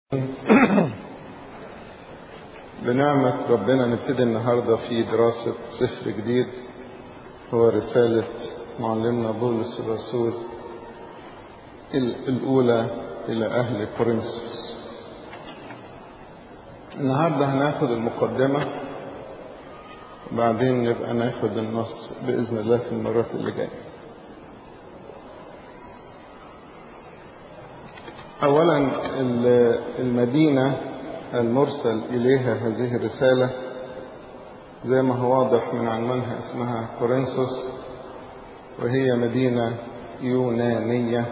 بنعمة ربنا نبتدي النهاردة في دراسة سفر جديد هو رسالة معلمنا بولس الرسول الأولى إلى أهل كورنثوس النهاردة هناخد المقدمة وبعدين نبقى ناخد النص بإذن الله في المرات اللي جاية أولا المدينة المرسل إليها هذه الرسالة زي ما هو واضح من عنوانها اسمها كورنثوس وهي مدينة يونانية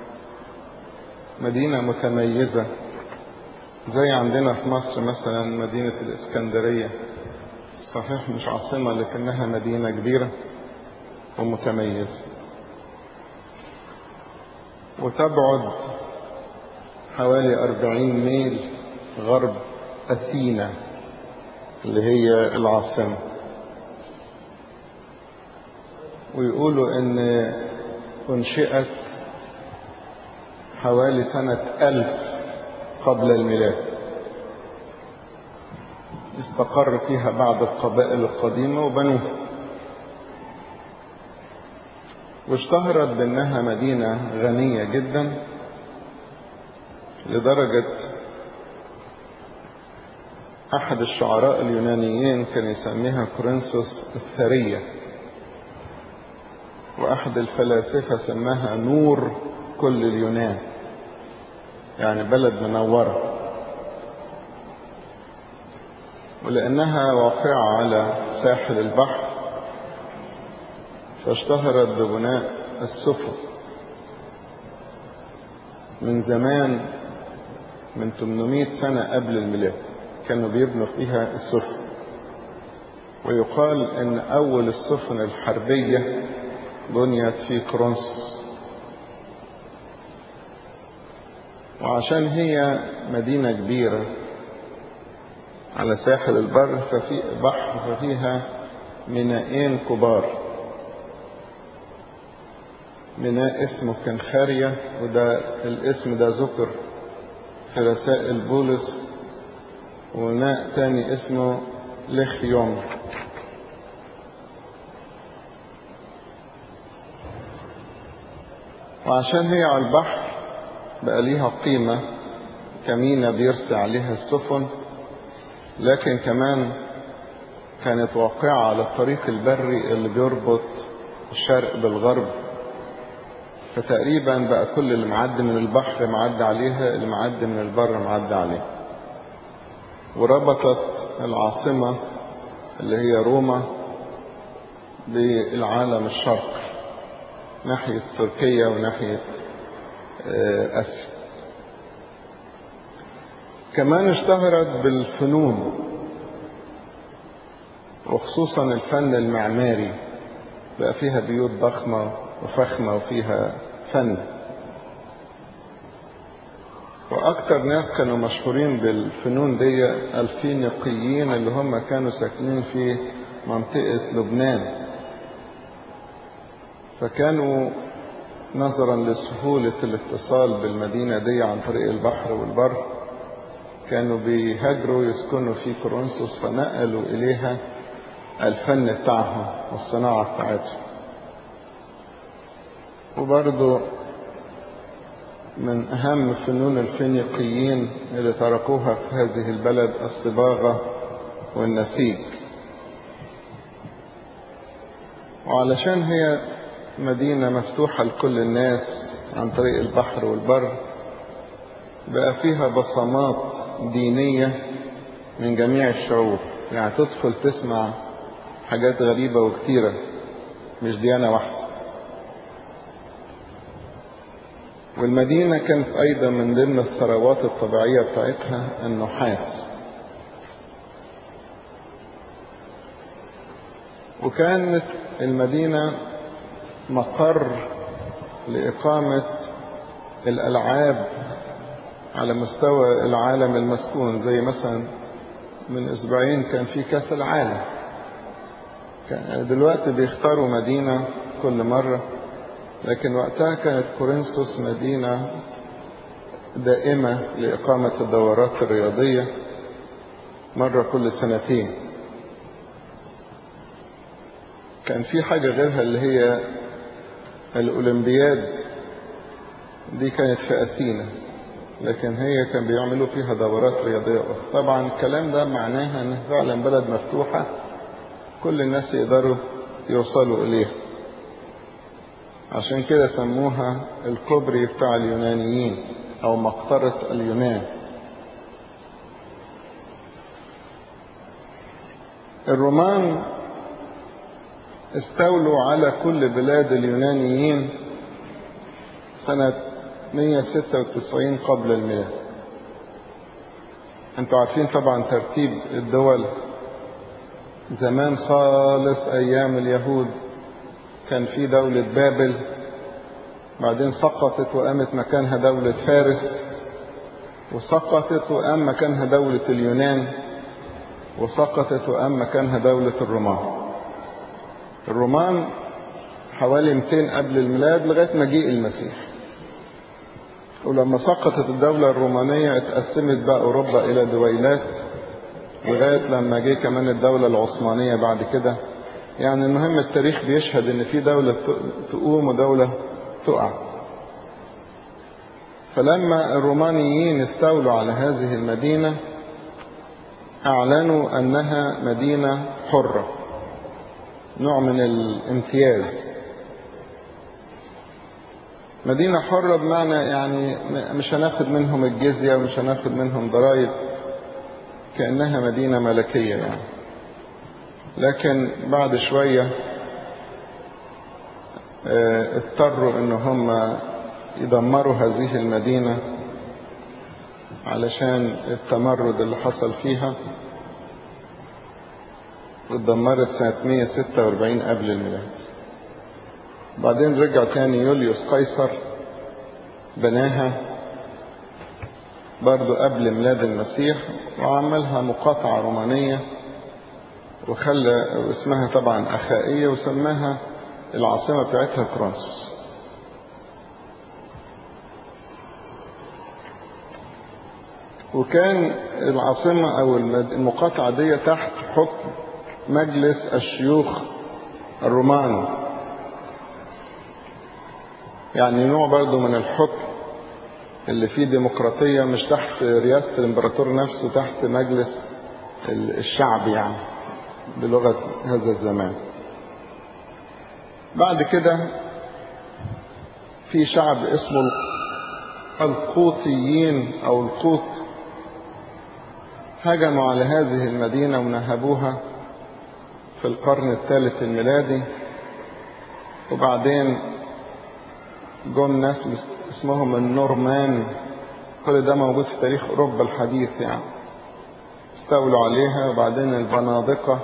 مدينة متميزة زي عندنا في مصر مثلا مدينة الإسكندرية صحيح مش عاصمة لكنها مدينة كبيرة ومتميزة وتبعد حوالي أربعين ميل غرب أثينا اللي هي العاصمة ويقولوا إن أنشئت حوالي سنة ألف قبل الميلاد استقر فيها بعض القبائل القديمة وبنوها واشتهرت بأنها مدينة غنية جدا لدرجة أحد الشعراء اليونانيين كان يسميها كورنثوس الثرية وأحد الفلاسفة سماها نور كل اليونان يعني بلد منورة ولأنها واقعة على ساحل البحر فاشتهرت ببناء السفن من زمان من 800 سنة قبل الميلاد كانوا بيبنوا فيها السفن ويقال ان اول السفن الحربية بنيت في كورنثوس وعشان هي مدينة كبيرة على ساحل البر ففي بحر ففيها مينائين كبار ميناء اسمه كنخاريا وده الاسم ده ذكر في رسائل بولس وماء تاني اسمه لخيوم وعشان هي على البحر بقى ليها قيمة كمينة بيرسي عليها السفن لكن كمان كانت واقعة على الطريق البري اللي بيربط الشرق بالغرب فتقريبا بقى كل اللي معدي من البحر معدي عليها اللي معدي من البر معدي عليها وربطت العاصمة اللي هي روما بالعالم الشرقي ناحية تركيا وناحية آسيا كمان اشتهرت بالفنون وخصوصا الفن المعماري بقى فيها بيوت ضخمة وفخمة وفيها فن وأكتر ناس كانوا مشهورين بالفنون دي الفينيقيين اللي هم كانوا ساكنين في منطقة لبنان فكانوا نظرا لسهولة الاتصال بالمدينة دي عن طريق البحر والبر كانوا بيهاجروا يسكنوا في كورنثوس فنقلوا إليها الفن بتاعهم والصناعة بتاعتهم وبرضه من أهم فنون الفينيقيين اللي تركوها في هذه البلد الصباغة والنسيج وعلشان هي مدينة مفتوحة لكل الناس عن طريق البحر والبر بقى فيها بصمات دينية من جميع الشعوب يعني تدخل تسمع حاجات غريبة وكتيرة مش ديانة واحدة والمدينة كانت أيضا من ضمن الثروات الطبيعية بتاعتها النحاس وكانت المدينة مقر لإقامة الألعاب على مستوى العالم المسكون زي مثلا من أسبوعين كان في كأس العالم دلوقتي بيختاروا مدينة كل مرة لكن وقتها كانت كورنثوس مدينة دائمة لإقامة الدورات الرياضية مرة كل سنتين كان في حاجة غيرها اللي هي الأولمبياد دي كانت في أثينا لكن هي كان بيعملوا فيها دورات رياضية أخرى طبعا الكلام ده معناها أنها فعلا بلد مفتوحة كل الناس يقدروا يوصلوا إليها عشان كده سموها الكوبري بتاع اليونانيين أو مقطرة اليونان الرومان استولوا على كل بلاد اليونانيين سنة 196 قبل الميلاد انتوا عارفين طبعا ترتيب الدول زمان خالص ايام اليهود كان في دولة بابل بعدين سقطت وقامت مكانها دولة فارس وسقطت وقام مكانها دولة اليونان وسقطت وقام مكانها دولة الرومان الرومان حوالي 200 قبل الميلاد لغاية مجيء المسيح ولما سقطت الدولة الرومانية اتقسمت بقى أوروبا إلى دويلات لغاية لما جه كمان الدولة العثمانية بعد كده يعني المهم التاريخ بيشهد إن في دولة تقوم ودولة تقع فلما الرومانيين استولوا على هذه المدينة أعلنوا أنها مدينة حرة نوع من الامتياز مدينة حرة بمعنى يعني مش هناخد منهم الجزية ومش هناخد منهم ضرائب كأنها مدينة ملكية يعني لكن بعد شوية اضطروا ان هم يدمروا هذه المدينة علشان التمرد اللي حصل فيها واتدمرت سنة 146 قبل الميلاد بعدين رجع تاني يوليوس قيصر بناها برضو قبل ميلاد المسيح وعملها مقاطعة رومانية وخلى اسمها طبعا أخائية وسماها العاصمة بتاعتها كرونسوس وكان العاصمة أو المقاطعة دي تحت حكم مجلس الشيوخ الرومان يعني نوع برضو من الحكم اللي فيه ديمقراطية مش تحت رئاسة الامبراطور نفسه تحت مجلس الشعب يعني بلغة هذا الزمان بعد كده في شعب اسمه القوطيين أو القوط هجموا على هذه المدينة ونهبوها في القرن الثالث الميلادي وبعدين جم ناس اسمهم النورمان كل ده موجود في تاريخ أوروبا الحديث يعني استولوا عليها وبعدين البنادقة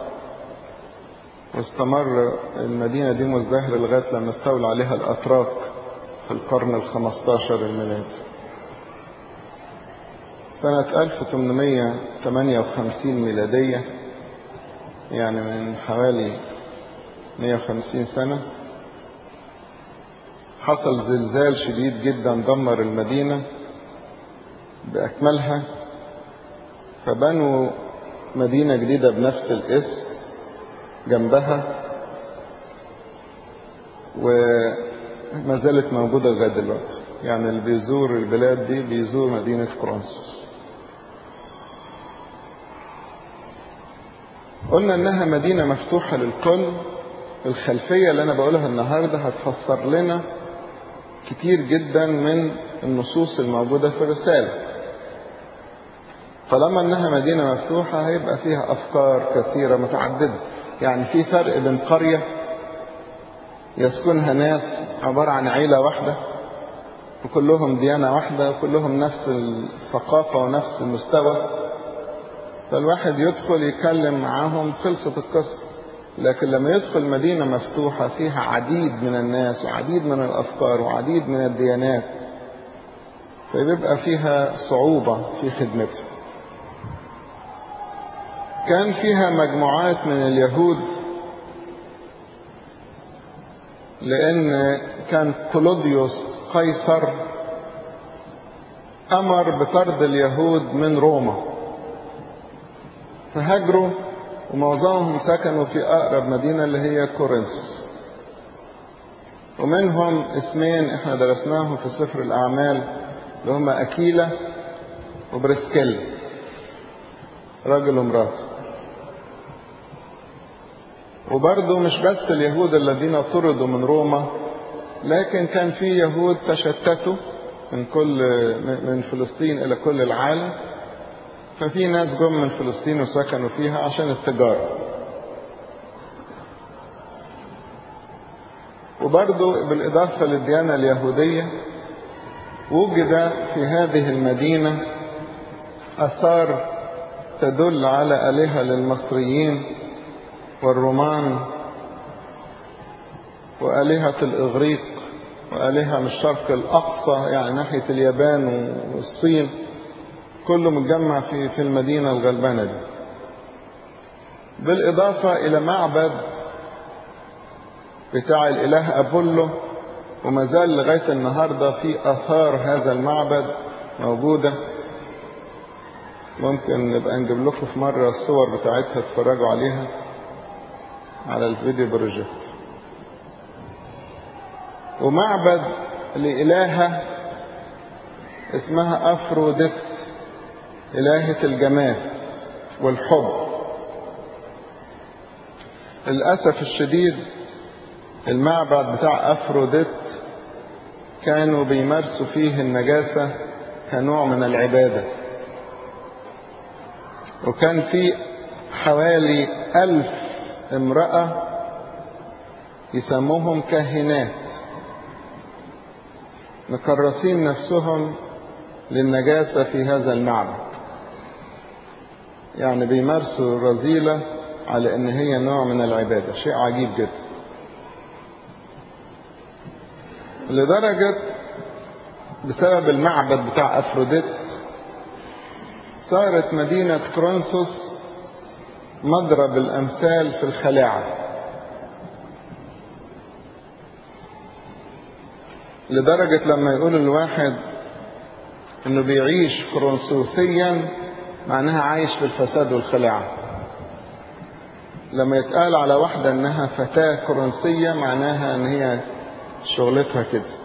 واستمر المدينة دي مزدهرة لغاية لما استولى عليها الأتراك في القرن الخمستاشر الميلادي سنة 1858 ميلادية يعني من حوالي 150 سنة حصل زلزال شديد جدا دمر المدينة بأكملها فبنوا مدينة جديدة بنفس الاسم جنبها وما زالت موجودة لغاية دلوقتي يعني اللي بيزور البلاد دي بيزور مدينة كرونسوس قلنا انها مدينة مفتوحة للكل الخلفية اللي انا بقولها النهاردة هتفسر لنا كتير جدا من النصوص الموجودة في الرسالة طالما انها مدينة مفتوحة هيبقى فيها افكار كثيرة متعددة يعني في فرق بين قرية يسكنها ناس عبارة عن عيلة واحدة وكلهم ديانة واحدة وكلهم نفس الثقافة ونفس المستوى فالواحد يدخل يتكلم معاهم خلصت القصة لكن لما يدخل مدينة مفتوحة فيها عديد من الناس وعديد من الأفكار وعديد من الديانات فبيبقى فيها صعوبة في خدمتها كان فيها مجموعات من اليهود لأن كان كلوديوس قيصر أمر بطرد اليهود من روما فهاجروا ومعظمهم سكنوا في أقرب مدينة اللي هي كورنثوس ومنهم اسمين احنا درسناهم في سفر الأعمال اللي هما أكيلا وبرسكيلا راجل ومراته وبرضه مش بس اليهود الذين طردوا من روما لكن كان في يهود تشتتوا من كل من فلسطين إلى كل العالم ففي ناس جم من فلسطين وسكنوا فيها عشان التجارة وبرضه بالإضافة للديانة اليهودية وجد في هذه المدينة آثار تدل على آلهة للمصريين والرومان وآلهة الإغريق وآلهة من الشرق الأقصى يعني ناحية اليابان والصين كله متجمع في في المدينة الغلبانة دي بالإضافة إلى معبد بتاع الإله أبولو وما زال لغاية النهاردة في آثار هذا المعبد موجودة ممكن نبقى نجيب لكم في مرة الصور بتاعتها تتفرجوا عليها على الفيديو بروجيكت ومعبد لإلهة اسمها أفروديت إلهة الجمال والحب للأسف الشديد المعبد بتاع أفروديت كانوا بيمارسوا فيه النجاسة كنوع من العبادة وكان في حوالي ألف امرأة يسموهم كاهنات مكرسين نفسهم للنجاسة في هذا المعبد يعني بيمارسوا الرذيلة على ان هي نوع من العبادة شيء عجيب جدا لدرجة بسبب المعبد بتاع أفروديت صارت مدينة كرونسوس مضرب الأمثال في الخلاعة لدرجة لما يقول الواحد انه بيعيش كرونسوسيا معناها عايش في الفساد والخلاعة لما يتقال على واحدة انها فتاة كرونسية معناها ان هي شغلتها كده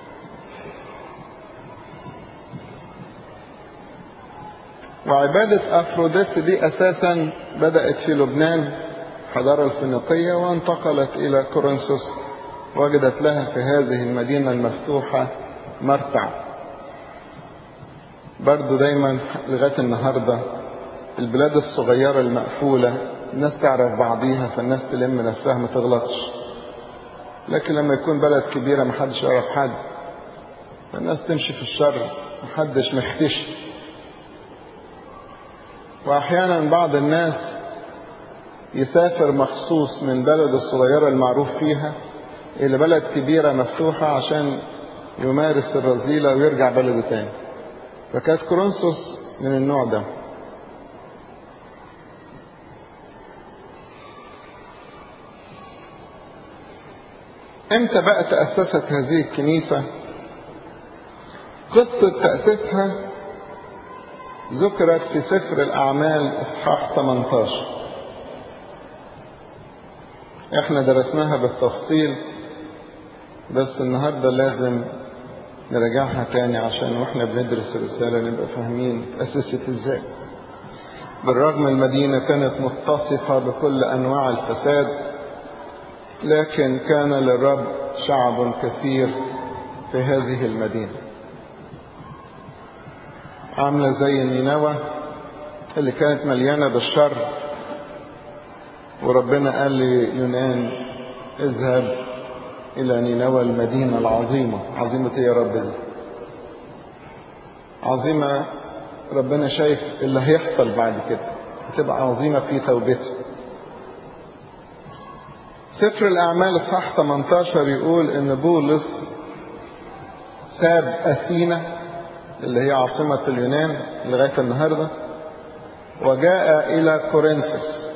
وعبادة أفروديت دي أساسا بدأت في لبنان حضارة الفينيقية وانتقلت إلى كورنثوس وجدت لها في هذه المدينة المفتوحة مرتع برضو دايما لغاية النهاردة البلاد الصغيرة المقفولة الناس تعرف بعضيها فالناس تلم نفسها ما تغلطش لكن لما يكون بلد كبيرة محدش يعرف حد فالناس تمشي في الشر محدش مختشي وأحيانا بعض الناس يسافر مخصوص من بلد الصغيرة المعروف فيها إلى بلد كبيرة مفتوحة عشان يمارس الرذيلة ويرجع بلده تاني فكانت كورنثوس من النوع ده امتى بقى تأسست هذه الكنيسة قصة تأسيسها ذكرت في سفر الأعمال إصحاح 18 احنا درسناها بالتفصيل بس النهاردة لازم نراجعها تاني عشان واحنا بندرس الرسالة نبقى فاهمين اتأسست ازاي بالرغم المدينة كانت متصفة بكل أنواع الفساد لكن كان للرب شعب كثير في هذه المدينة عاملة زي نينوى اللي كانت مليانة بالشر وربنا قال ليونان اذهب إلى نينوى المدينة العظيمة عظيمة يا رب دي عظيمة ربنا شايف اللي هيحصل بعد كده هتبقى عظيمة في توبتها سفر الأعمال الصح 18 يقول إن بولس ساب أثينا اللي هي عاصمة اليونان لغاية النهاردة وجاء إلى كورنثوس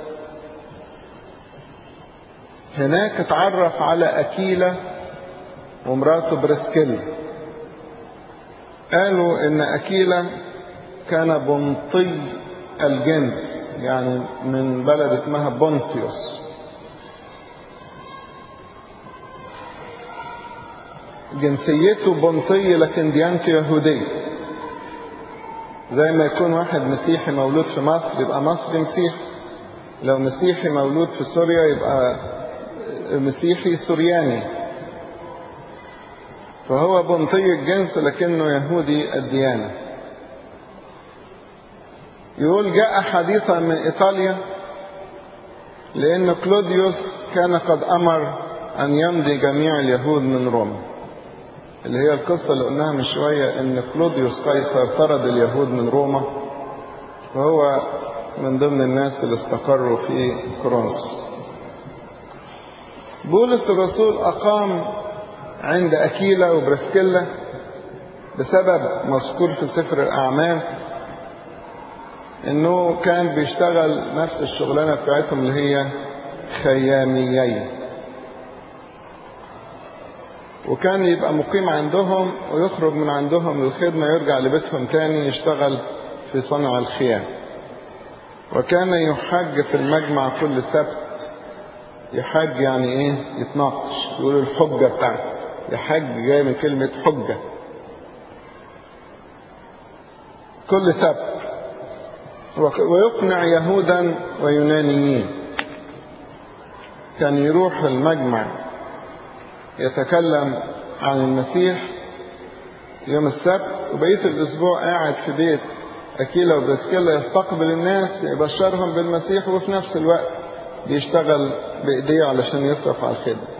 هناك اتعرف على أكيلة ومراته بريسكيلا قالوا ان اكيلا كان بنطي الجنس يعني من بلد اسمها بونتيوس جنسيته بنطي لكن ديانته يهودية زي ما يكون واحد مسيحي مولود في مصر يبقى مصري مسيحي لو مسيحي مولود في سوريا يبقى مسيحي سورياني فهو بنطي الجنس لكنه يهودي الديانة يقول جاء حديثا من إيطاليا لأن كلوديوس كان قد أمر أن يمضي جميع اليهود من روما اللي هي القصة اللي قلناها من شوية إن كلوديوس قيصر طرد اليهود من روما وهو من ضمن الناس اللي استقروا في كورنثوس بولس الرسول أقام عند أكيلا وبرسكيلا بسبب مذكور في سفر الأعمال إنه كان بيشتغل نفس الشغلانة بتاعتهم اللي هي خياميين وكان يبقى مقيم عندهم ويخرج من عندهم للخدمة يرجع لبيتهم تاني يشتغل في صنع الخيام وكان يحج في المجمع كل سبت يحج يعني ايه يتناقش يقولوا الحجة بتاعته يحج جاي من كلمة حجة كل سبت ويقنع يهودا ويونانيين كان يروح المجمع يتكلم عن المسيح يوم السبت وبقية الأسبوع قاعد في بيت أكيلا وبرسكيلا يستقبل الناس يبشرهم بالمسيح وفي نفس الوقت بيشتغل بإيديه علشان يصرف على الخدمة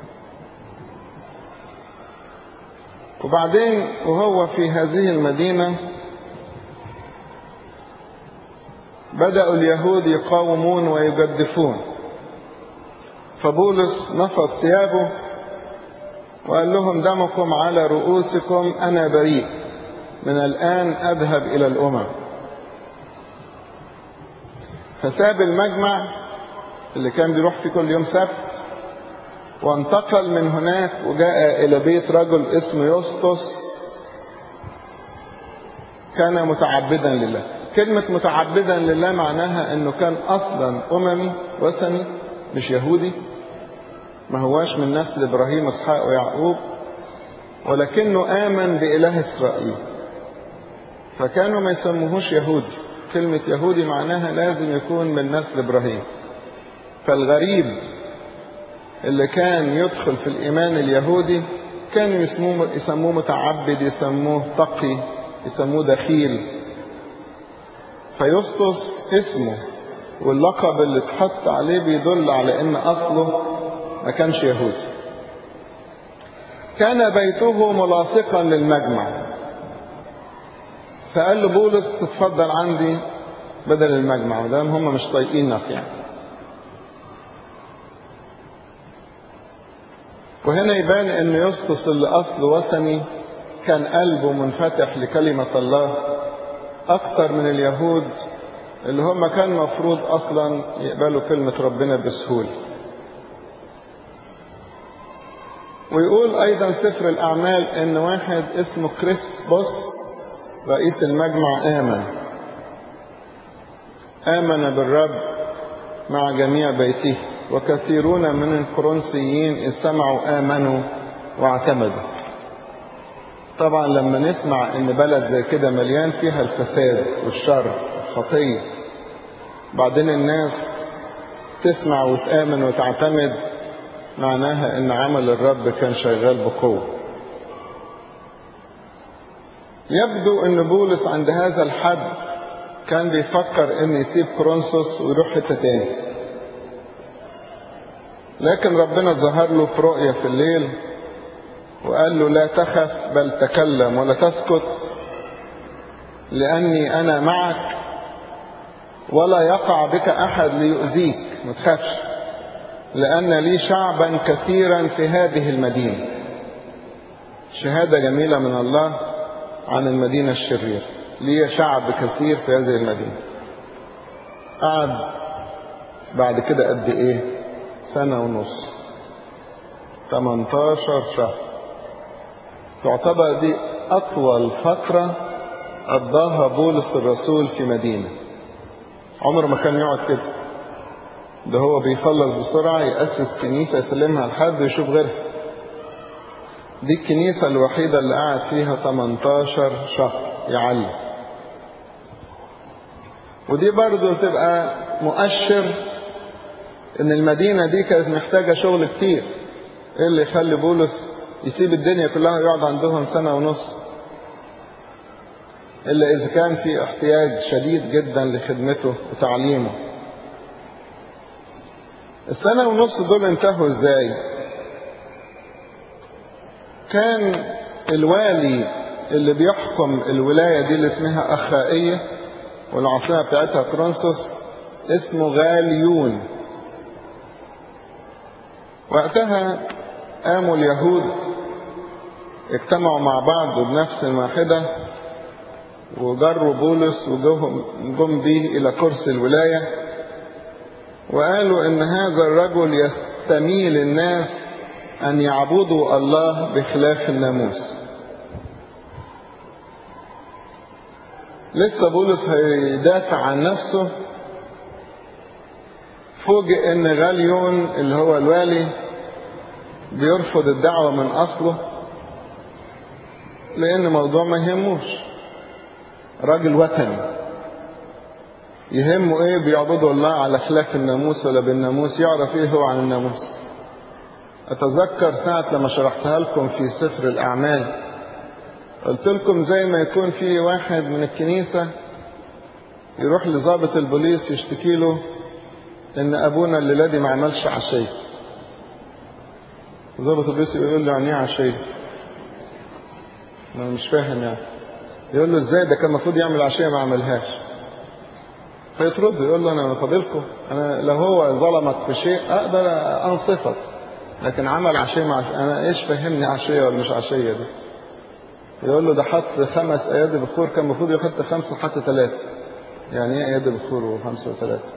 وبعدين وهو في هذه المدينة بدأوا اليهود يقاومون ويجدفون فبولس نفض ثيابه وقال لهم دمكم على رؤوسكم أنا بريء من الآن أذهب إلى الأمم فساب المجمع اللي كان بيروح فيه كل يوم سبت وانتقل من هناك وجاء إلى بيت رجل اسمه يسطس كان متعبدا لله كلمة متعبدا لله معناها انه كان اصلا اممي وثني مش يهودي ما هواش من نسل ابراهيم اسحاق ويعقوب ولكنه امن باله اسرائيل فكانوا ما يسموهوش يهودي كلمة يهودي معناها لازم يكون من نسل ابراهيم فالغريب اللي كان يدخل في الايمان اليهودي كانوا يسموه, يسموه متعبد يسموه تقي يسموه دخيل فيسطس اسمه واللقب اللي اتحط عليه بيدل على ان اصله ما كانش يهودي كان بيته ملاصقا للمجمع فقال له بولس تتفضل عندي بدل المجمع ودام هم مش طايقينك يعني وهنا يبان ان يسطس اللي اصله وثني كان قلبه منفتح لكلمة الله أكتر من اليهود اللي هم كان مفروض أصلا يقبلوا كلمة ربنا بسهولة ويقول أيضا سفر الأعمال إن واحد اسمه كريس بوس رئيس المجمع آمن آمن بالرب مع جميع بيته وكثيرون من الكورنثيين إذ سمعوا آمنوا واعتمدوا طبعا لما نسمع ان بلد زي كده مليان فيها الفساد والشر والخطية بعدين الناس تسمع وتآمن وتعتمد معناها ان عمل الرب كان شغال بقوة يبدو ان بولس عند هذا الحد كان بيفكر ان يسيب كرونسوس ويروح حتة تاني لكن ربنا ظهر له في رؤية في الليل وقال له لا تخف بل تكلم ولا تسكت لأني أنا معك ولا يقع بك أحد ليؤذيك ما تخافش لأن لي شعبا كثيرا في هذه المدينة شهادة جميلة من الله عن المدينة الشريرة لي شعب كثير في هذه المدينة قعد بعد كده قد ايه سنة ونص 18 شهر تعتبر دي أطول فترة قضاها بولس الرسول في مدينة عمره ما كان يقعد كده ده هو بيخلص بسرعة يأسس كنيسة يسلمها لحد ويشوف غيرها دي الكنيسة الوحيدة اللي قعد فيها 18 شهر يعلم ودي برضو تبقى مؤشر ان المدينة دي كانت محتاجة شغل كتير ايه اللي يخلي بولس يسيب الدنيا كلها ويقعد عندهم سنة ونص إلا إذا كان في احتياج شديد جدا لخدمته وتعليمه السنة ونص دول انتهوا ازاي كان الوالي اللي بيحكم الولاية دي اللي اسمها أخائية والعاصمة بتاعتها كرونسوس اسمه غاليون وقتها قاموا اليهود اجتمعوا مع بعض بنفس واحدة وجروا بولس وجم جم به إلى كرسي الولاية وقالوا إن هذا الرجل يستميل الناس أن يعبدوا الله بخلاف الناموس لسه بولس هيدافع عن نفسه فوجئ ان غاليون اللي هو الوالي بيرفض الدعوة من اصله لان موضوع ما يهموش راجل وثني يهمه ايه بيعبدوا الله على خلاف الناموس ولا بالناموس يعرف ايه هو عن الناموس اتذكر ساعة لما شرحتها لكم في سفر الاعمال قلت لكم زي ما يكون في واحد من الكنيسة يروح لضابط البوليس يشتكي له ان ابونا الليله دي ما عملش عشيه ضابط البوليس يقول له يعني ايه عشيه انا مش فاهم يعني يقول له ازاي ده كان المفروض يعمل عشيه ما عملهاش فيترد يقول له انا فاضلكم انا لو هو ظلمك في شيء اقدر انصفك لكن عمل عشيه مع انا ايش فهمني عشيه ولا مش عشيه دي يقول له ده حط خمس ايادي بخور كان المفروض يحط خمسه حط ثلاثه يعني ايه ايادي بخور وخمسه وثلاثه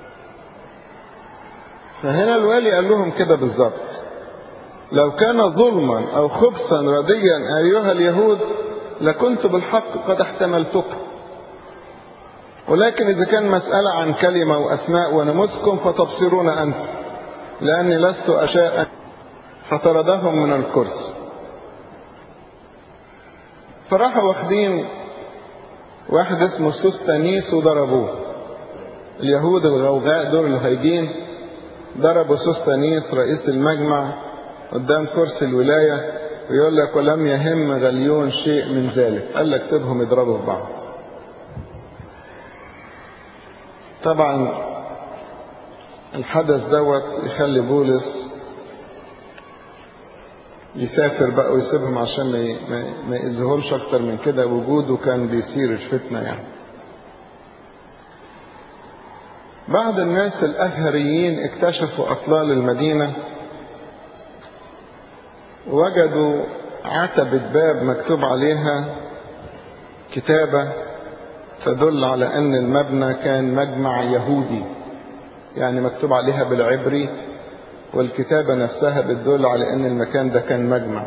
فهنا الوالي قال لهم كده بالظبط لو كان ظلما او خبثا رديا ايها اليهود لكنت بالحق قد احتملتك ولكن اذا كان مسألة عن كلمة واسماء ونمسكم فتبصرون انتم لاني لست اشاء فطردهم من الكرسي فراحوا واخدين واحد اسمه سوستانيس وضربوه اليهود الغوغاء دول الهيجين ضربوا سوستانيس رئيس المجمع قدام كرسي الولاية ويقول لك ولم يهم غليون شيء من ذلك قال لك سيبهم يضربوا في بعض طبعا الحدث دوت يخلي بولس يسافر بقى ويسيبهم عشان ما يأذيهمش اكتر من كده وجوده كان بيثير الفتنه يعني بعض الناس الأزهريين اكتشفوا أطلال المدينة وجدوا عتبة باب مكتوب عليها كتابة تدل على أن المبنى كان مجمع يهودي يعني مكتوب عليها بالعبري والكتابة نفسها بتدل على أن المكان ده كان مجمع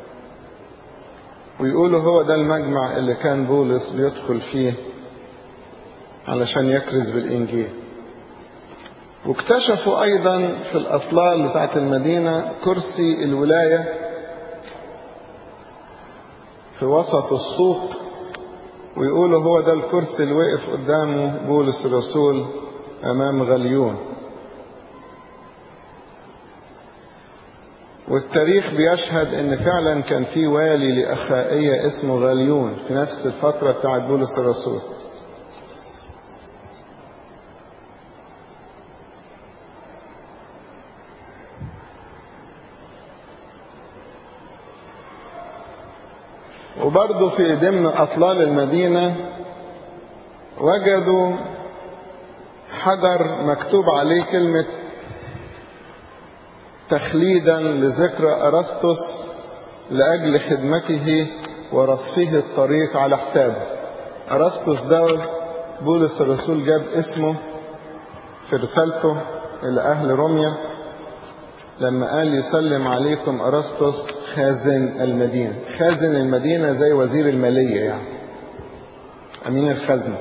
ويقولوا هو ده المجمع اللي كان بولس بيدخل فيه علشان يكرز بالإنجيل واكتشفوا أيضا في الأطلال بتاعت المدينة كرسي الولاية في وسط السوق ويقولوا هو ده الكرسي اللي وقف قدامه بولس الرسول أمام غليون والتاريخ بيشهد ان فعلا كان في والي لأخائية اسمه غليون في نفس الفترة بتاعت بولس الرسول وبرضه في ضمن أطلال المدينة وجدوا حجر مكتوب عليه كلمة تخليدا لذكرى أرسطس لأجل خدمته ورصفه الطريق على حسابه أرسطس ده بولس الرسول جاب اسمه في رسالته إلى أهل روميا لما قال يسلم عليكم أرسطس خازن المدينة خازن المدينة زي وزير المالية يعني أمين الخزنة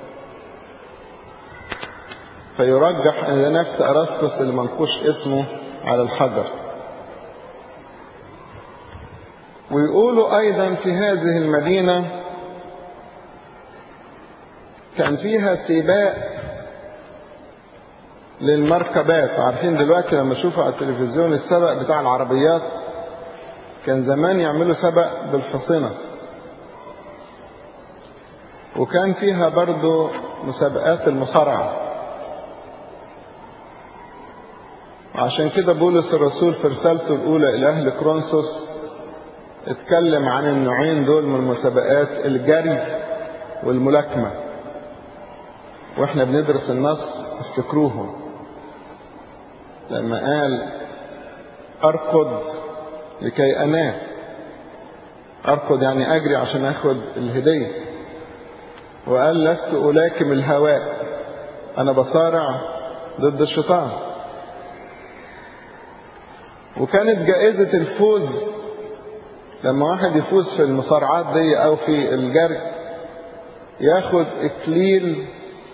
فيرجح أن ده نفس أرسطس اللي منقوش اسمه على الحجر ويقولوا أيضا في هذه المدينة كان فيها سباق للمركبات عارفين دلوقتي لما اشوفوا على التلفزيون السبق بتاع العربيات كان زمان يعملوا سبق بالحصنة وكان فيها برضو مسابقات المصارعة عشان كده بولس الرسول في رسالته الأولى إلى أهل كرونسوس اتكلم عن النوعين دول من المسابقات الجري والملاكمة واحنا بندرس النص افتكروهم لما قال أركض لكي أنام أركض يعني أجري عشان أخد الهدية وقال لست ألاكم الهواء أنا بصارع ضد الشيطان وكانت جائزة الفوز لما واحد يفوز في المصارعات دي أو في الجري ياخد إكليل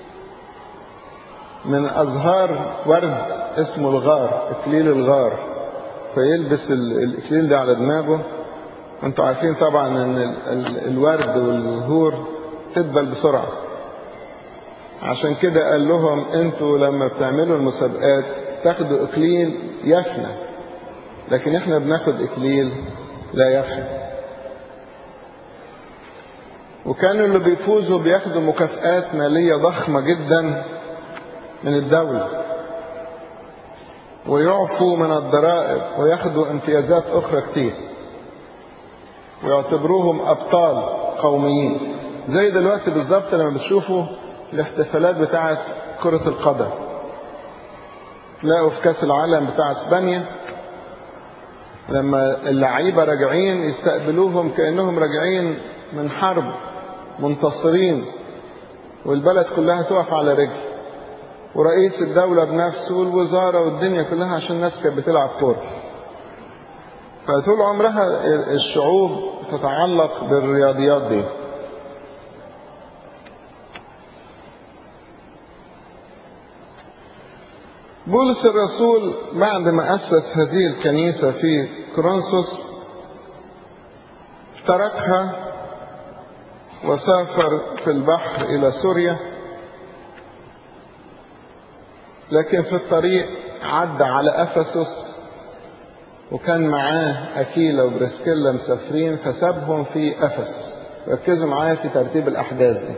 من أزهار ورد اسمه الغار إكليل الغار فيلبس الإكليل ده على دماغه وانتوا عارفين طبعا ان الورد والزهور تدبل بسرعة عشان كده قال لهم انتوا لما بتعملوا المسابقات تاخدوا إكليل يفنى لكن احنا بناخد إكليل لا يفنى وكانوا اللي بيفوزوا بياخدوا مكافآت مالية ضخمة جدا من الدولة ويعفوا من الضرائب وياخدوا امتيازات أخرى كتير ويعتبروهم أبطال قوميين زي دلوقتي بالظبط لما بتشوفوا الاحتفالات بتاعة كرة القدم تلاقوا في كأس العالم بتاع اسبانيا لما اللعيبة راجعين يستقبلوهم كأنهم راجعين من حرب منتصرين والبلد كلها تقف على رجل ورئيس الدولة بنفسه والوزارة والدنيا كلها عشان الناس كانت بتلعب كورة فطول عمرها الشعوب تتعلق بالرياضيات دي بولس الرسول بعد ما أسس هذه الكنيسة في كرونسوس تركها وسافر في البحر إلى سوريا لكن في الطريق عدى على أفسس وكان معاه أكيلا وبرسكيلا مسافرين فسابهم في أفسس ركزوا معايا في ترتيب الأحداث دي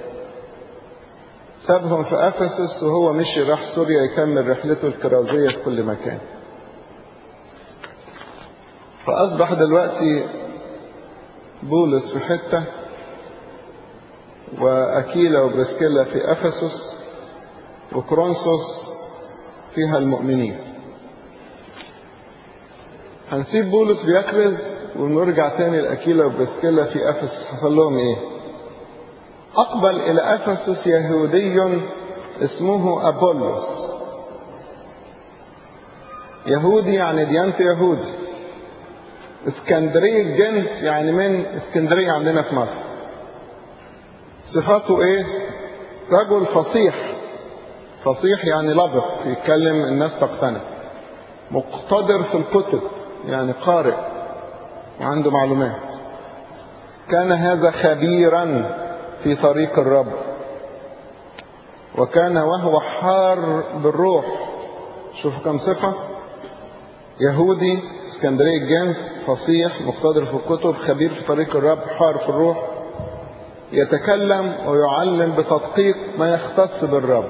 سابهم في أفسس وهو مشي راح سوريا يكمل رحلته الكرازية في كل مكان فأصبح دلوقتي بولس في حتة وأكيلا وبرسكيلا في أفسس وكرونسوس فيها المؤمنين هنسيب بولس بيكرز ونرجع تاني لأكيلا وبرسكيلا في أفسس حصل لهم إيه أقبل إلى أفسس يهودي اسمه أبولس يهودي يعني ديانته يهودي اسكندري الجنس يعني من اسكندرية عندنا في مصر صفاته ايه رجل فصيح فصيح يعني لبق يتكلم الناس تقتنع مقتدر في الكتب يعني قارئ وعنده معلومات كان هذا خبيرا في طريق الرب وكان وهو حار بالروح شوفوا كم صفة يهودي اسكندرية الجنس فصيح مقتدر في الكتب خبير في طريق الرب حار في الروح يتكلم ويعلم بتدقيق ما يختص بالرب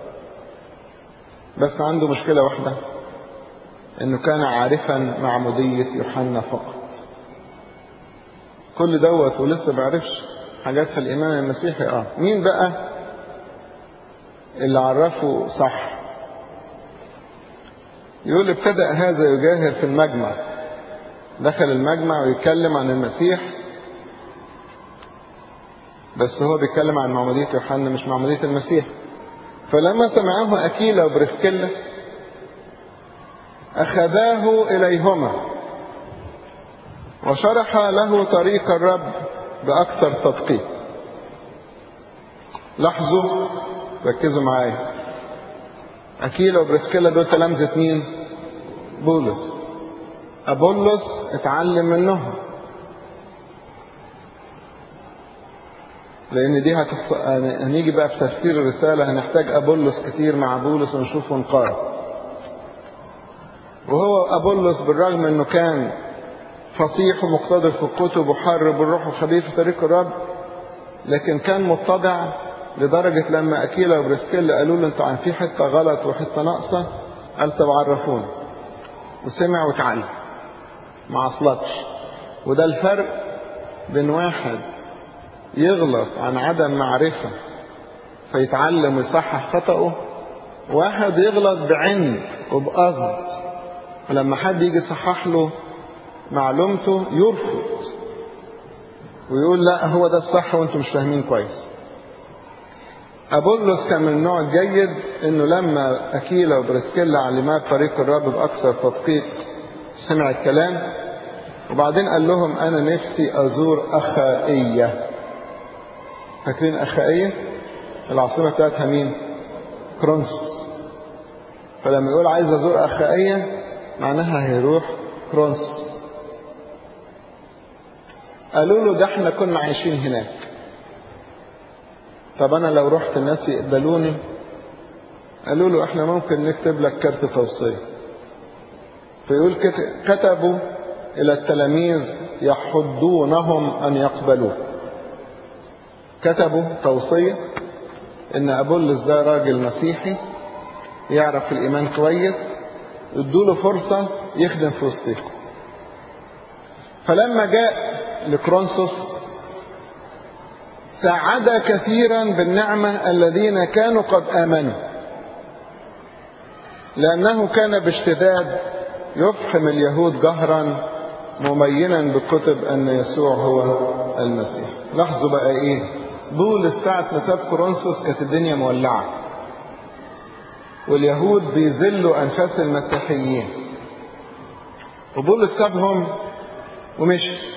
بس عنده مشكلة واحدة انه كان عارفا معمودية يوحنا فقط كل دوت ولسه بعرفش حاجات في الإيمان المسيحي اه مين بقى اللي عرفه صح يقول ابتدأ هذا يجاهر في المجمع دخل المجمع ويتكلم عن المسيح بس هو بيتكلم عن معمودية يوحنا مش معمودية المسيح فلما سمعه أكيلا وبرسكيلا أخذاه إليهما وشرح له طريق الرب بأكثر تدقيق لاحظوا ركزوا معايا أكيلا وبرسكيلا دول تلامذة مين؟ بولس أبولس اتعلم منهم لأن دي هتحصل هنيجي بقى في تفسير الرسالة هنحتاج أبولس كتير مع بولس ونشوف ونقارن وهو أبولس بالرغم أنه كان فصيح ومقتدر في الكتب وحر بالروح وخبير في طريق الرب لكن كان متضع لدرجة لما أكيلا وبرسكيلا قالوا له أنت في حتة غلط وحتة ناقصة قال طب عرفوني وسمع وتعلم ما عصلتش وده الفرق بين واحد يغلط عن عدم معرفة فيتعلم ويصحح خطأه واحد يغلط بعند وبقصد ولما حد يجي يصحح له معلومته يرفض ويقول لا هو ده الصح وانتم مش فاهمين كويس أبولس كان من النوع الجيد انه لما أكيلا وبرسكيلا علماه طريق الرب بأكثر تدقيق سمع الكلام وبعدين قال لهم أنا نفسي أزور أخائية فاكرين أخائية العاصمة بتاعتها مين كرونسوس فلما يقول عايز أزور أخائية معناها هيروح كرونسوس قالوا له ده احنا كنا عايشين هناك طب انا لو رحت الناس يقبلوني قالوا له احنا ممكن نكتب لك كارت توصية فيقول كتبوا الى التلاميذ يحضونهم ان يقبلوه كتبوا توصية ان ابولس ده راجل مسيحي يعرف الايمان كويس ادوا له فرصة يخدم في وسطكم فلما جاء لكرونسوس ساعد كثيرا بالنعمة الذين كانوا قد آمنوا لأنه كان باشتداد يفحم اليهود جهرا مبينا بالكتب أن يسوع هو المسيح لاحظوا بقى إيه بولس ساعة ما ساب كورنثوس كانت الدنيا مولعة واليهود بيذلوا أنفاس المسيحيين وبولس سابهم ومشي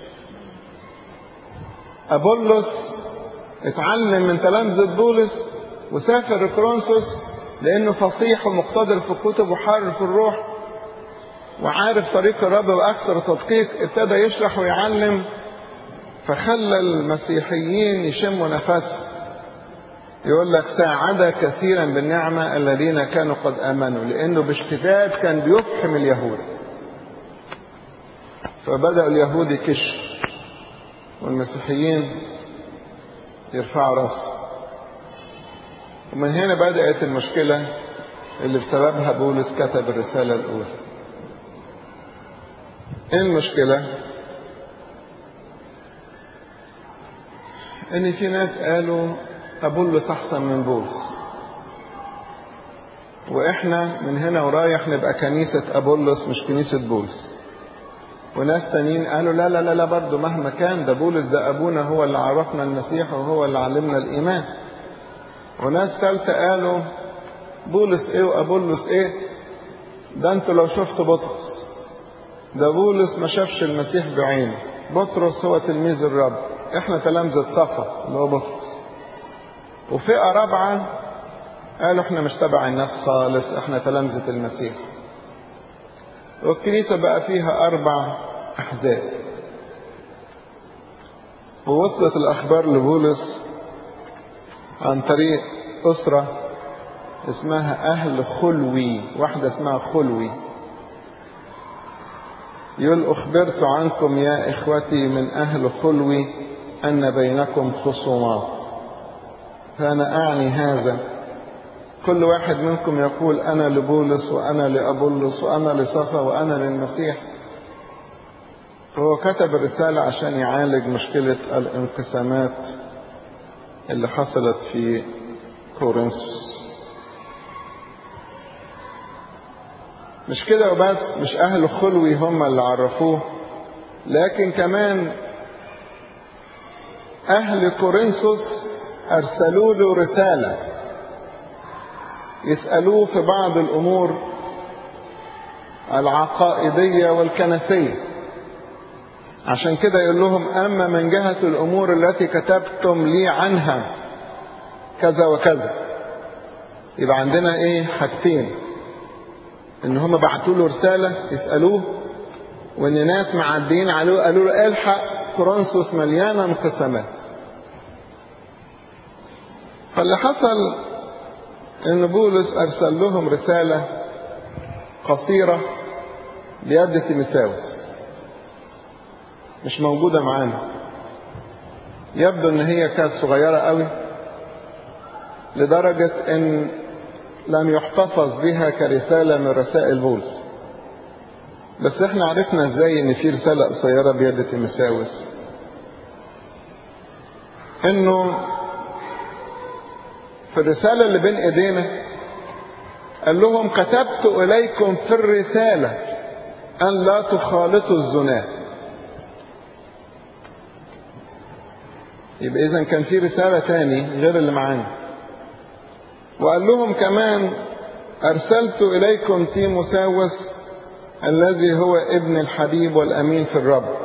أبولس اتعلم من تلامذة بولس وسافر كرونسوس لأنه فصيح ومقتدر في الكتب وحار في الروح وعارف طريق الرب بأكثر تدقيق ابتدى يشرح ويعلم فخلى المسيحيين يشموا نفسهم يقول لك ساعد كثيرا بالنعمة الذين كانوا قد آمنوا لأنه باشتداد كان بيفحم اليهود فبدأ اليهود يكشوا والمسيحيين يرفعوا راسهم ومن هنا بدأت المشكلة اللي بسببها بولس كتب الرسالة الأولى ايه المشكلة ان في ناس قالوا أبولس أحسن من بولس وإحنا من هنا ورايح نبقى كنيسة أبولس مش كنيسة بولس وناس تانيين قالوا لا لا لا لا برضه مهما كان ده بولس ده أبونا هو اللي عرفنا المسيح وهو اللي علمنا الإيمان وناس تالتة قالوا بولس إيه وأبولس إيه ده أنتوا لو شفتوا بطرس ده بولس ما شافش المسيح بعينه بطرس هو تلميذ الرب احنا تلامذة صفا اللي هو بطرس وفئة رابعة قالوا احنا مش تبع الناس خالص احنا تلامذة المسيح والكنيسة بقى فيها أربع أحزاب ووصلت الأخبار لبولس عن طريق أسرة اسمها أهل خلوي واحدة اسمها خلوي يقول أخبرت عنكم يا إخوتي من أهل خلوي أن بينكم خصومات فأنا أعني هذا كل واحد منكم يقول أنا لبولس وأنا لأبولس وأنا لصفا وأنا للمسيح فهو كتب الرسالة عشان يعالج مشكلة الانقسامات اللي حصلت في كورنثوس مش كده وبس مش أهل خلوي هم اللي عرفوه لكن كمان أهل كورنثوس أرسلوا له رسالة يسألوه في بعض الأمور العقائدية والكنسية عشان كده يقول لهم أما من جهة الأمور التي كتبتم لي عنها كذا وكذا يبقى عندنا ايه حاجتين ان هم بعتوا له رسالة يسألوه وان ناس معديين عليه قالوا له الحق كورنثوس مليانة انقسامات فاللي حصل ان بولس ارسل لهم رسالة قصيرة بيد تيمساوس مش موجودة معانا يبدو ان هي كانت صغيرة قوي لدرجة ان لم يحتفظ بها كرسالة من رسائل بولس بس احنا عرفنا ازاي ان في رسالة قصيرة بيد تيمساوس انه في الرسالة اللي بين ايدينا قال لهم كتبت اليكم في الرسالة ان لا تخالطوا الزناه يبقى اذا كان في رسالة تاني غير اللي معانا وقال لهم كمان ارسلت اليكم تيموساوس الذي هو ابن الحبيب والامين في الرب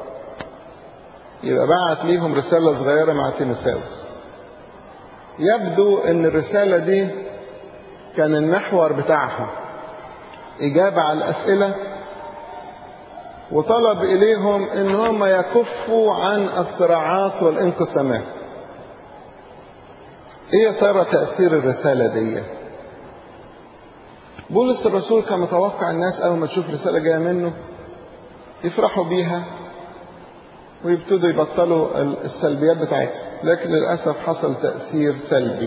يبقى بعت ليهم رسالة صغيرة مع تيموساوس يبدو ان الرسالة دي كان المحور بتاعها اجابة على الاسئلة وطلب إليهم إن هم يكفوا عن الصراعات والانقسامات. إيه يا ترى تأثير الرسالة دي؟ بولس الرسول كان متوقع الناس أول ما تشوف رسالة جاية منه يفرحوا بيها ويبتدوا يبطلوا السلبيات بتاعتهم، لكن للأسف حصل تأثير سلبي.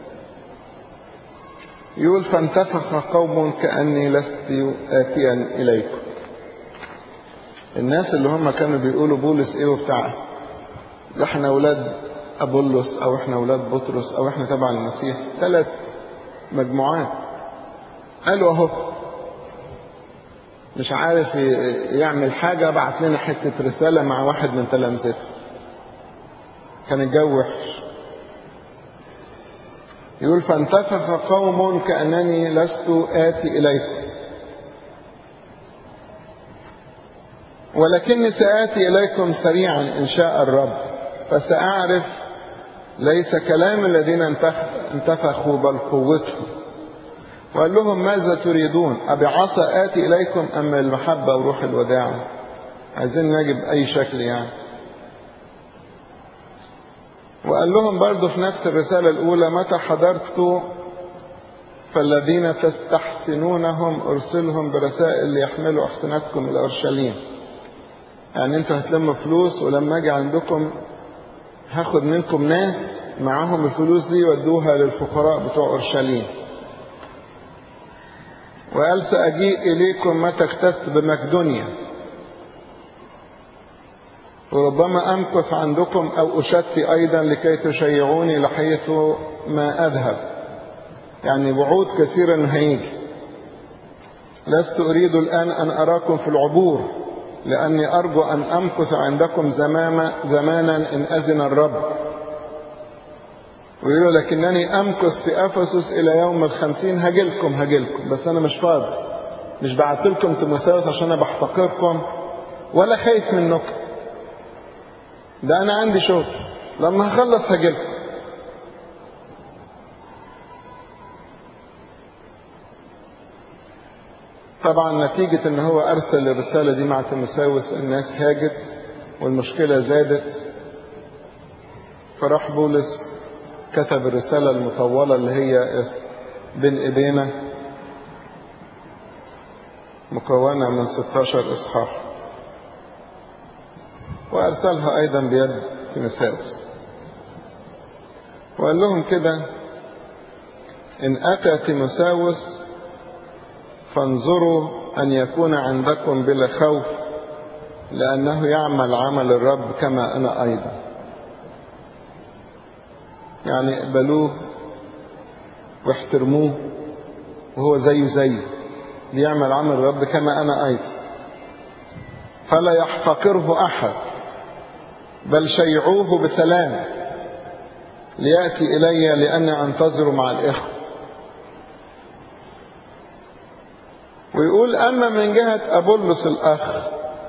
يقول فانتفخ قوم كأني لست آتيا إليكم. الناس اللي هم كانوا بيقولوا بولس ايه وبتاع ده احنا اولاد ابولس او احنا اولاد بطرس او احنا تبع المسيح ثلاث مجموعات قالوا اهو مش عارف يعمل حاجة بعت لنا حتة رسالة مع واحد من تلامذته كان الجو وحش يقول فانتفخ قوم كأنني لست آتي إليكم ولكني سآتي إليكم سريعا إن شاء الرب فسأعرف ليس كلام الذين انتفخوا بل قوتهم وقال لهم ماذا تريدون أبي عصا آتي إليكم أم المحبة وروح الوداع عايزين نجي بأي شكل يعني وقال لهم برضو في نفس الرسالة الأولى متى حضرت فالذين تستحسنونهم أرسلهم برسائل ليحملوا أحسنتكم إلى أورشليم يعني انتوا هتلموا فلوس ولما اجي عندكم هاخد منكم ناس معاهم الفلوس دي يودوها للفقراء بتوع اورشليم وقال ساجيء اليكم متى اكتست بمقدونيا وربما امكث عندكم او اشتي ايضا لكي تشيعوني لحيث ما اذهب يعني وعود كثيرا هيجي لست اريد الان ان اراكم في العبور لأني أرجو أن أمكث عندكم زماما زمانا إن أذن الرب ويقولوا لكنني أمكث في أفسس إلى يوم الخمسين هجلكم هجلكم بس أنا مش فاضي مش بعت لكم تيموثاوس عشان أنا بحتقركم ولا خايف منكم ده أنا عندي شغل لما هخلص هجلكم طبعا نتيجة ان هو ارسل الرسالة دي مع تيموساوس الناس هاجت والمشكلة زادت فراح بولس كتب الرسالة المطولة اللي هي بين ايدينا مكونة من 16 اصحاح وارسلها ايضا بيد تيموساوس وقال لهم كده ان اتى تيموساوس فانظروا أن يكون عندكم بلا خوف لأنه يعمل عمل الرب كما أنا أيضا يعني اقبلوه واحترموه وهو زيه زيه ليعمل عمل الرب كما أنا أيضا فلا يحتقره أحد بل شيعوه بسلام ليأتي إلي لأني أنتظر مع الإخوة ويقول أما من جهة أبولس الأخ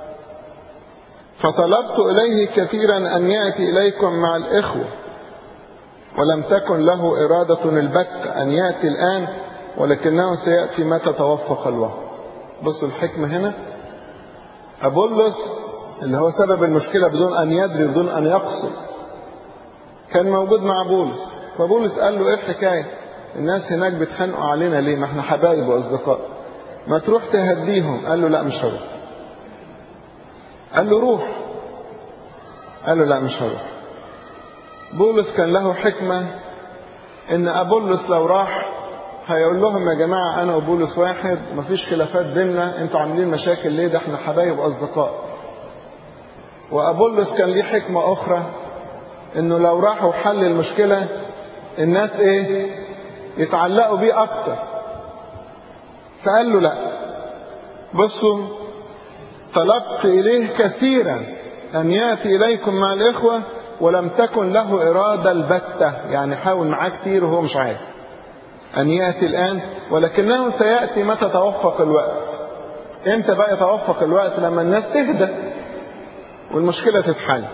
فطلبت إليه كثيرا أن يأتي إليكم مع الإخوة ولم تكن له إرادة البت أن يأتي الآن ولكنه سيأتي متى توفق الوقت بص الحكمة هنا أبولس اللي هو سبب المشكلة بدون أن يدري بدون أن يقصد كان موجود مع بولس فبولس قال له إيه الحكاية الناس هناك بيتخانقوا علينا ليه ما احنا حبايب وأصدقاء ما تروح تهديهم قال له لا مش هروح قال له روح قال له لا مش هروح بولس كان له حكمة ان أبولس لو راح هيقول لهم يا جماعة أنا وبولس واحد مفيش خلافات بيننا أنتوا عاملين مشاكل ليه ده احنا حبايب وأصدقاء وأبولس كان ليه حكمة أخرى إنه لو راح وحل المشكلة الناس إيه يتعلقوا بيه أكتر فقال له لا بصوا طلبت إليه كثيرا أن يأتي إليكم مع الإخوة ولم تكن له إرادة البتة يعني حاول معاه كتير وهو مش عايز أن يأتي الآن ولكنه سيأتي متى توفق الوقت إمتى بقى يتوفق الوقت لما الناس تهدى والمشكلة تتحل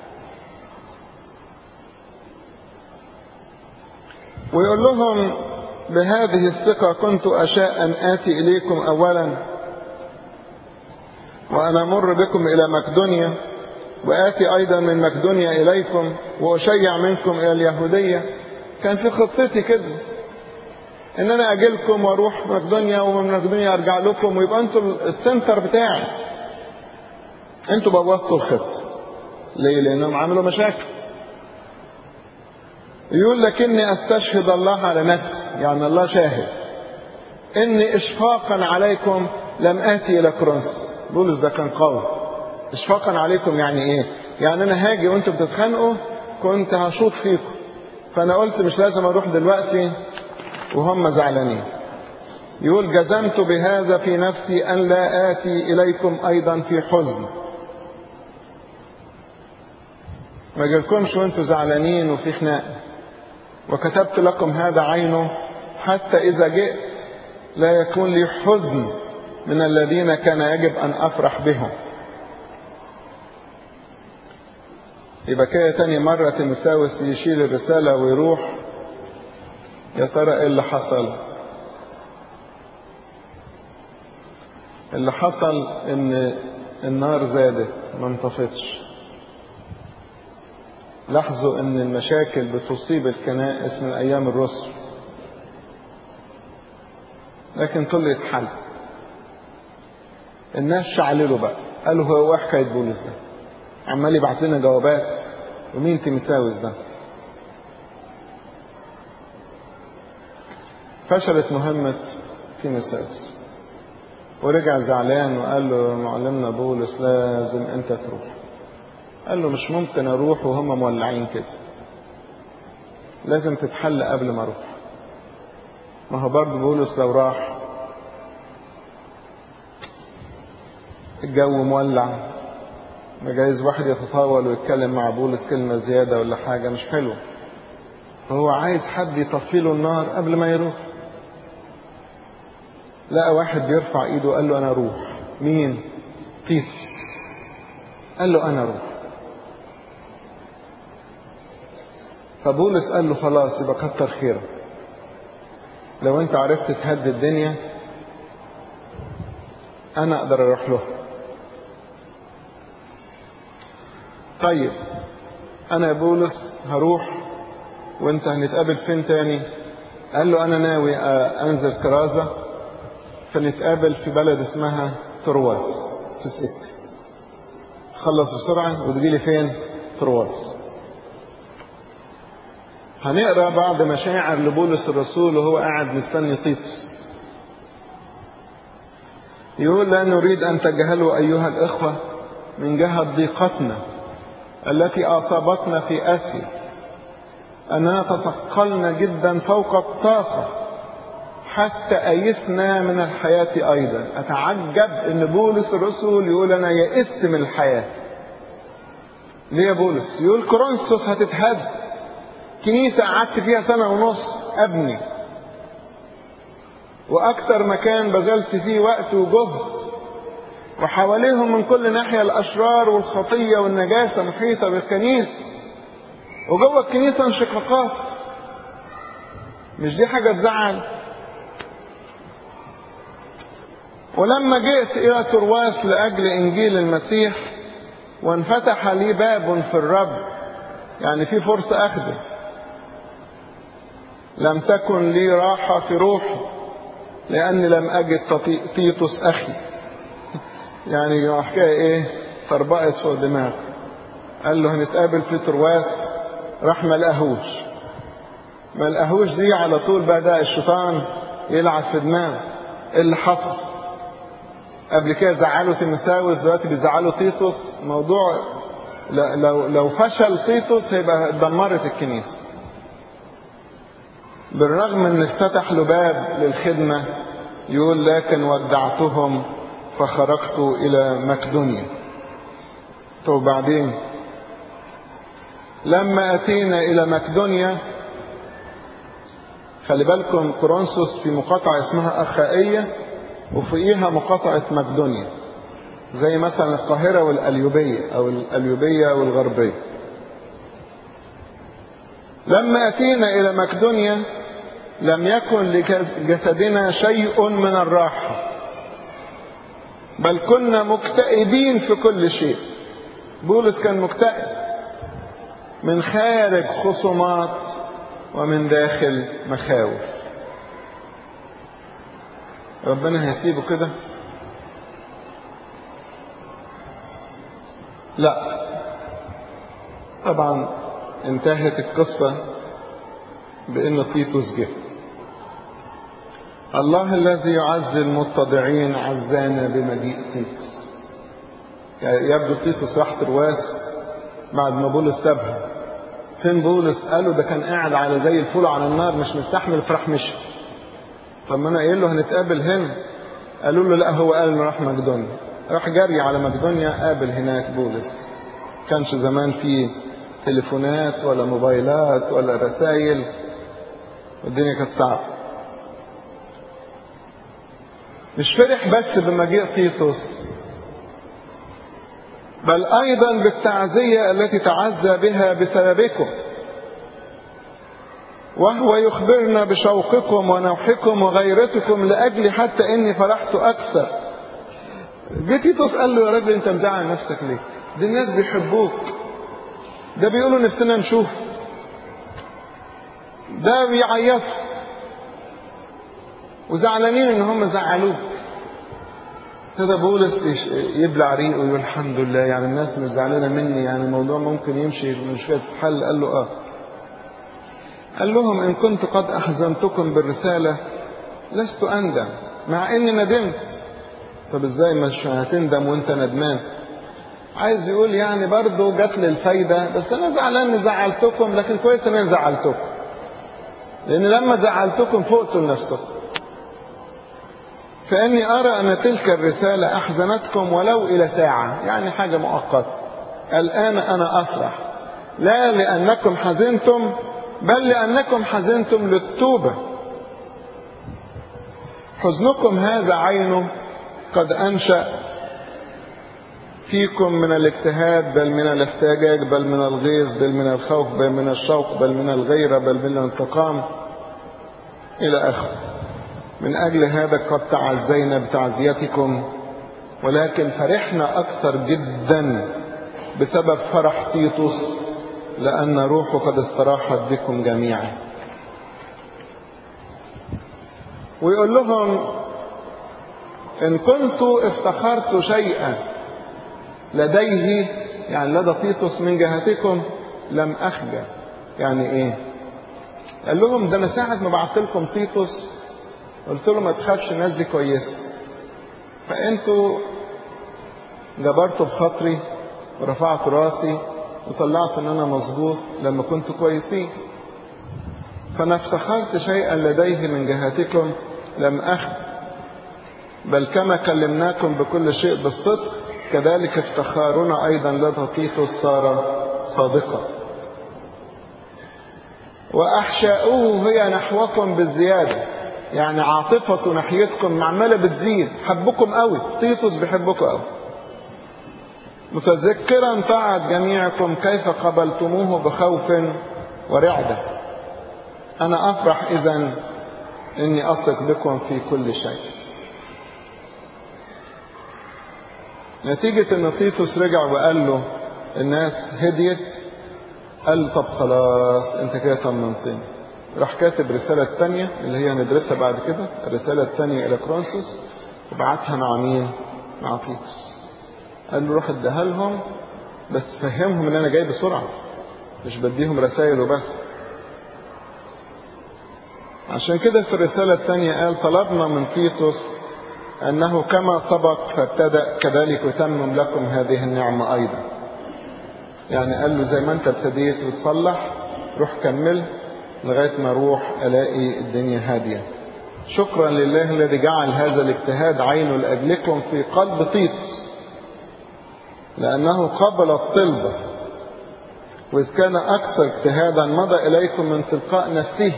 ويقول لهم بهذه الثقة كنت أشاء أن آتي إليكم أولا وأنا أمر بكم إلى مقدونيا وآتي أيضا من مقدونيا إليكم وأشيع منكم إلى اليهودية كان في خطتي كده إن أنا أجيلكم وأروح مقدونيا ومن مقدونيا أرجع لكم ويبقى أنتوا السنتر بتاعي أنتوا بوظتوا الخطة ليه؟ لأنهم عملوا مشاكل يقول لكني أستشهد الله على نفسي يعني الله شاهد إني إشفاقا عليكم لم آتي إلى كورنثوس بولس ده كان قوي إشفاقا عليكم يعني إيه؟ يعني أنا هاجي وأنتم بتتخانقوا كنت هشوط فيكم فأنا قلت مش لازم أروح دلوقتي وهم زعلانين يقول جزمت بهذا في نفسي أن لا آتي إليكم أيضا في حزن ما جالكمش وانتوا زعلانين وفي خناق وكتبت لكم هذا عينه حتى إذا جئت لا يكون لي حزن من الذين كان يجب أن أفرح بهم يبقى كده تاني مرة تيمساوس يشيل الرسالة ويروح يا ترى ايه اللي حصل اللي حصل ان النار زادت ما انطفتش لاحظوا ان المشاكل بتصيب الكنائس من ايام الرسل لكن كله يتحل الناس شعللوا بقى قالوا هو حكايه بولس ده عمال يبعت لنا جوابات ومين تيمساوس ده فشلت مهمة تيمساوس ورجع زعلان وقال له معلمنا بولس لازم انت تروح قال له مش ممكن اروح وهم مولعين كده لازم تتحل قبل ما اروح ما هو برضه بولس لو راح الجو مولع ما جايز واحد يتطاول ويتكلم مع بولس كلمة زيادة ولا حاجة مش حلو فهو عايز حد يطفي له النار قبل ما يروح لقى واحد بيرفع ايده وقال له انا اروح مين تيتوس قال له انا اروح فبولس قال له خلاص يبقى كتر خيرك لو انت عرفت تهدي الدنيا انا اقدر اروح له طيب انا يا بولس هروح وانت هنتقابل فين تاني قال له انا ناوي انزل كرازة فنتقابل في بلد اسمها ترواس في السكة خلص بسرعة وتجيلي فين ترواس هنقرا بعض مشاعر لبولس الرسول وهو قاعد مستني تيتوس يقول لا نريد ان تجهلوا ايها الاخوه من جهه ضيقتنا التي اصابتنا في اسيا اننا تثقلنا جدا فوق الطاقه حتى ايسنا من الحياه ايضا اتعجب ان بولس الرسول يقول انا يئست من الحياه ليه يا بولس يقول كورنثوس هتتهد كنيسة قعدت فيها سنة ونص أبني وأكتر مكان بذلت فيه وقت وجهد وحواليهم من كل ناحية الأشرار والخطية والنجاسة محيطة بالكنيسة وجوه الكنيسة انشقاقات مش دي حاجة تزعل ولما جئت إلى ترواس لأجل إنجيل المسيح وانفتح لي باب في الرب يعني في فرصة أخده لم تكن لي راحة في روحي لأني لم أجد تيتوس أخي يعني حكاية إيه طربقت فوق دماغه قال له هنتقابل في ترواس راح ما لقاهوش ما لقاهوش دي على طول بدأ الشيطان يلعب في دماغه ايه اللي حصل قبل كده زعلوا تيمساوس دلوقتي بيزعلوا تيتوس موضوع لو لو فشل تيتوس هيبقى دمرت الكنيسه بالرغم ان افتتح له باب للخدمه يقول لكن ودعتهم فخرجت الى مقدونيا طب بعدين لما اتينا الى مقدونيا خلي بالكم كورنثوس في مقاطعه اسمها اخائيه وفوقيها مقاطعه مقدونيا زي مثلا القاهره والاليوبيه او الاليوبيه والغربيه لما اتينا الى مقدونيا لم يكن لجسدنا شيء من الراحه بل كنا مكتئبين في كل شيء بولس كان مكتئب من خارج خصومات ومن داخل مخاوف ربنا هيسيبه كده لا طبعا انتهت القصة بأن تيتوس جه الله الذي يعزي المتضعين عزانا بمجيء تيتوس يعني يبدو تيتوس راح ترواس بعد ما بولس سابها فين بولس قالوا ده كان قاعد على زي الفول على النار مش مستحمل فراح مشي طب ما انا قايل له هنتقابل هنا قالوا له لا هو قال انه راح مقدونيا راح جري على مقدونيا قابل هناك بولس كانش زمان في تليفونات ولا موبايلات ولا رسائل والدنيا كانت صعبه مش فرح بس بمجيء تيتوس بل ايضا بالتعزيه التي تعزى بها بسببكم وهو يخبرنا بشوقكم ونوحكم وغيرتكم لاجل حتى اني فرحت اكثر جه تيتوس قال له يا راجل انت مزعل نفسك ليه دي الناس بيحبوك ده بيقولوا نفسنا نشوف ده بيعيطوا وزعلانين ان هم زعلوك ابتدى بولس يبلع ريقه ويقول الحمد لله يعني الناس مش زعلانه مني يعني الموضوع ممكن يمشي مش تتحل قال له اه قال لهم ان كنت قد احزنتكم بالرساله لست اندم مع اني ندمت طب ازاي مش هتندم وانت ندمان عايز يقول يعني برضه جات لي الفايده بس انا زعلان اني زعلتكم لكن كويس ان انا زعلتكم لان لما زعلتكم فقتوا لنفسكم فاني ارى ان تلك الرساله احزنتكم ولو الى ساعه يعني حاجه مؤقته الان انا افرح لا لانكم حزنتم بل لانكم حزنتم للتوبه حزنكم هذا عينه قد انشا فيكم من الاجتهاد بل من الاحتجاج بل من الغيظ بل من الخوف بل من الشوق بل من الغيره بل من الانتقام الى اخره من اجل هذا قد تعزينا بتعزيتكم ولكن فرحنا اكثر جدا بسبب فرح تيتوس لان روحه قد استراحت بكم جميعا ويقول لهم ان كنت افتخرت شيئا لديه يعني لدى تيتوس من جهتكم لم اخجل يعني ايه قال لهم ده انا ساعه ما بعت لكم تيتوس قلت له ما تخافش الناس دي كويسه فانتوا جبرتوا بخاطري ورفعت راسي وطلعت ان انا مظبوط لما كنتوا كويسين فانا افتخرت شيئا لديه من جهتكم لم اخذ بل كما كلمناكم بكل شيء بالصدق كذلك افتخارنا ايضا لدى تيتوس صار صادقا واحشاؤه هي نحوكم بالزياده يعني عاطفته ناحيتكم عمالة بتزيد حبكم قوي تيتوس بيحبكم قوي متذكرا طاعة جميعكم كيف قبلتموه بخوف ورعدة أنا أفرح إذا إني أثق بكم في كل شيء نتيجة إن تيتوس رجع وقال له الناس هديت قال طب خلاص أنت كده طمنتني راح كاتب رسالة تانية اللي هي هندرسها بعد كده الرسالة التانية إلى كرونسوس وبعتها مع مين؟ مع تيتوس قال له روح اديها لهم بس فهمهم ان انا جاي بسرعه مش بديهم رسائل وبس عشان كده في الرساله الثانيه قال طلبنا من تيتوس انه كما سبق فابتدا كذلك يتمم لكم هذه النعمه ايضا يعني قال له زي ما انت ابتديت وتصلح روح كمل لغايه ما اروح الاقي الدنيا هاديه شكرا لله الذي جعل هذا الاجتهاد عينه لاجلكم في قلب تيتوس لأنه قبل الطلبة وإذ كان أكثر اجتهادا مضى إليكم من تلقاء نفسه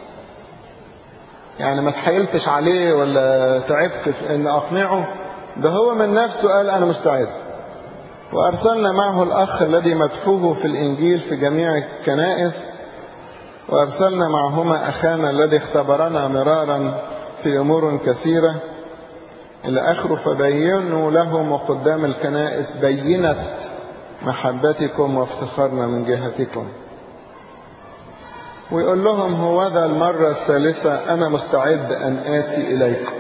يعني ما تحايلتش عليه ولا تعبت في أن أقنعه ده هو من نفسه قال أنا مستعد وأرسلنا معه الأخ الذي مدحوه في الإنجيل في جميع الكنائس وأرسلنا معهما أخانا الذي اختبرنا مرارا في أمور كثيرة إلى آخره فبينوا لهم وقدام الكنائس بينة محبتكم وافتخارنا من جهتكم ويقول لهم هو ذا المرة الثالثة أنا مستعد أن آتي إليكم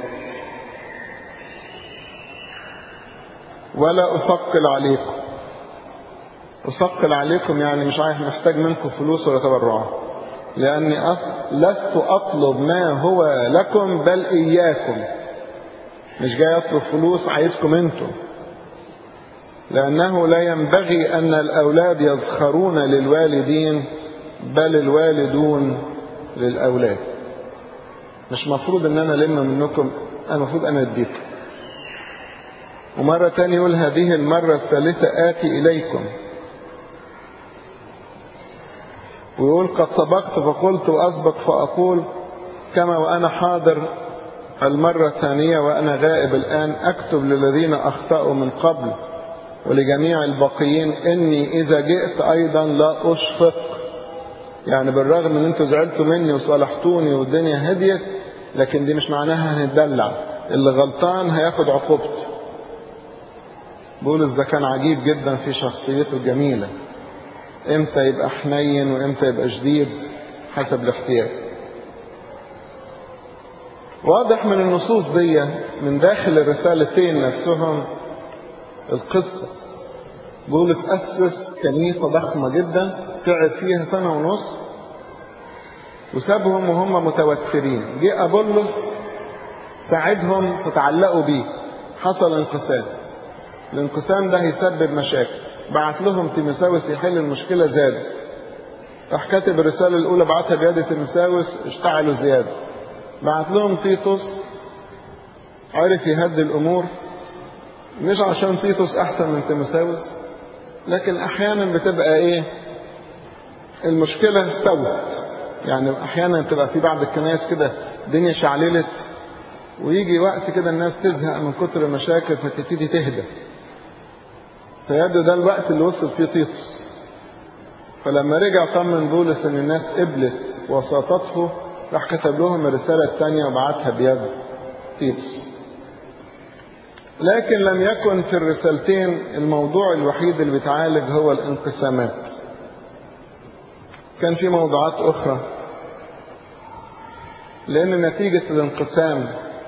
ولا أثقل عليكم أثقل عليكم يعني مش عارف محتاج منكم فلوس ولا تبرعات لأني لست أطلب ما هو لكم بل إياكم مش جاي اطلب فلوس عايزكم انتم لانه لا ينبغي ان الاولاد يذخرون للوالدين بل الوالدون للاولاد مش مفروض ان انا الم منكم انا المفروض انا اديكم ومرة تانية يقول هذه المرة الثالثة آتي إليكم ويقول قد سبقت فقلت وأسبق فأقول كما وأنا حاضر المرة الثانية وأنا غائب الآن أكتب للذين أخطأوا من قبل ولجميع الباقيين إني إذا جئت أيضا لا أشفق يعني بالرغم ان انتوا زعلتوا مني وصالحتوني والدنيا هديت لكن دي مش معناها هنتدلع اللي غلطان هياخد عقوبته بولس ده كان عجيب جدا في شخصيته الجميلة امتى يبقى حنين وامتى يبقى شديد حسب الاحتياج واضح من النصوص دي من داخل الرسالتين نفسهم القصة بولس أسس كنيسة ضخمة جدا تعب فيها سنة ونص وسابهم وهم متوترين جه أبولس ساعدهم فتعلقوا بيه حصل انقسام الانقسام ده هيسبب مشاكل بعت لهم تيمساوس يحل المشكلة زاد راح كاتب الرسالة الأولى بعتها بيد تيمساوس اشتعلوا زيادة بعت لهم تيتوس عرف يهدي الأمور مش عشان تيتوس أحسن من تيمساوس لكن أحيانا بتبقى إيه المشكلة استوت يعني أحيانا تبقى في بعض الكنائس كده الدنيا شعللت ويجي وقت كده الناس تزهق من كتر المشاكل فتبتدي تهدى فيبدو ده الوقت اللي وصل فيه تيتوس فلما رجع طمن بولس ان الناس قبلت وساطته راح كتب لهم الرسالة الثانية وبعتها بيد تيتوس لكن لم يكن في الرسالتين الموضوع الوحيد اللي بيتعالج هو الانقسامات كان في موضوعات أخرى لأن نتيجة الانقسام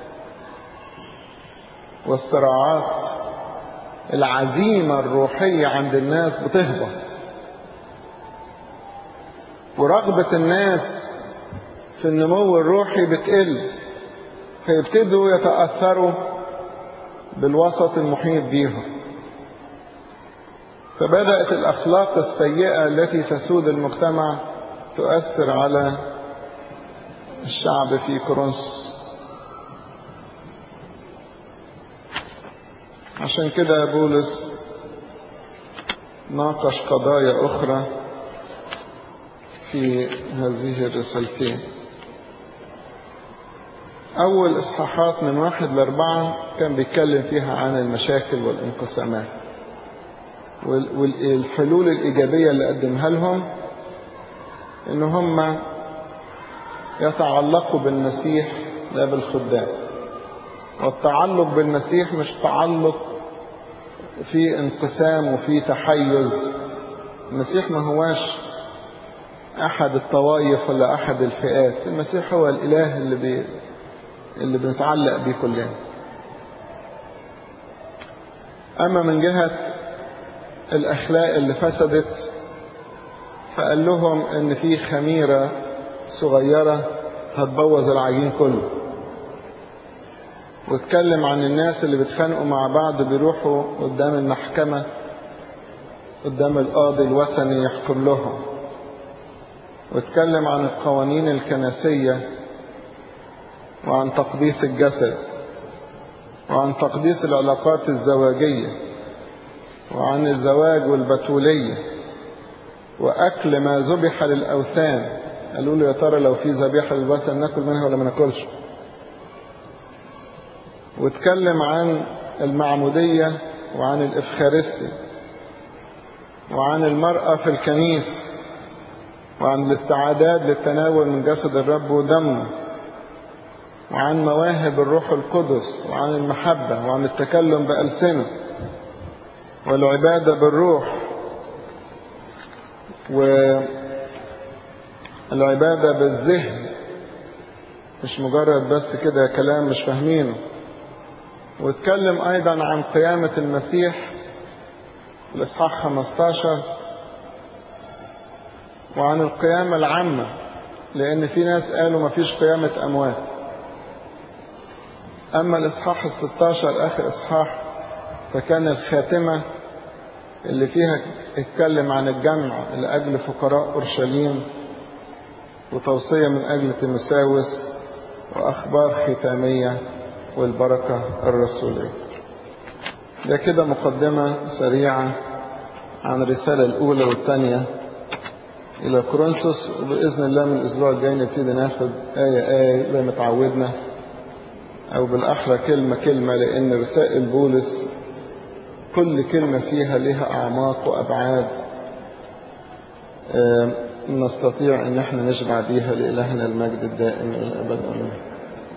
والصراعات العزيمة الروحية عند الناس بتهبط ورغبة الناس في النمو الروحي بتقل فيبتدوا يتأثروا بالوسط المحيط بيهم فبدأت الأخلاق السيئة التي تسود المجتمع تؤثر على الشعب في كورنثوس عشان كده بولس ناقش قضايا أخرى في هذه الرسالتين أول إصحاحات من واحد لأربعة كان بيتكلم فيها عن المشاكل والانقسامات والحلول الإيجابية اللي قدمها لهم إن هم يتعلقوا بالمسيح لا بالخدام والتعلق بالمسيح مش تعلق في انقسام وفي تحيز المسيح ما هواش أحد الطوائف ولا أحد الفئات المسيح هو الإله اللي بي اللي بنتعلق بيه كلنا أما من جهة الأخلاق اللي فسدت فقال لهم إن في خميرة صغيرة هتبوظ العجين كله واتكلم عن الناس اللي بيتخانقوا مع بعض بيروحوا قدام المحكمة قدام القاضي الوثني يحكم لهم واتكلم عن القوانين الكنسية وعن تقديس الجسد وعن تقديس العلاقات الزواجية وعن الزواج والبتولية وأكل ما ذبح للأوثان قالوا له يا ترى لو في ذبيحة للوثن ناكل منها ولا ما ناكلش واتكلم عن المعمودية وعن الإفخارستي وعن المرأة في الكنيسة وعن الاستعداد للتناول من جسد الرب ودمه وعن مواهب الروح القدس وعن المحبة وعن التكلم بألسنة والعبادة بالروح والعبادة بالذهن مش مجرد بس كده كلام مش فاهمينه واتكلم أيضا عن قيامة المسيح في الإصحاح 15 وعن القيامة العامة لأن في ناس قالوا ما فيش قيامة أموات أما الإصحاح الستاشر آخر إصحاح فكان الخاتمة اللي فيها اتكلم عن الجمع لأجل فقراء أورشليم وتوصية من أجل تيموساوس وأخبار ختامية والبركة الرسولية ده كده مقدمة سريعة عن الرسالة الأولى والثانية إلى كورنثوس وبإذن الله من الأسبوع الجاي نبتدي ناخد آية آية زي ما تعودنا أو بالأحرى كلمة كلمة لأن رسائل بولس كل كلمة فيها لها أعماق وأبعاد نستطيع أن احنا نشبع بيها لإلهنا المجد الدائم إلى الأبد أمين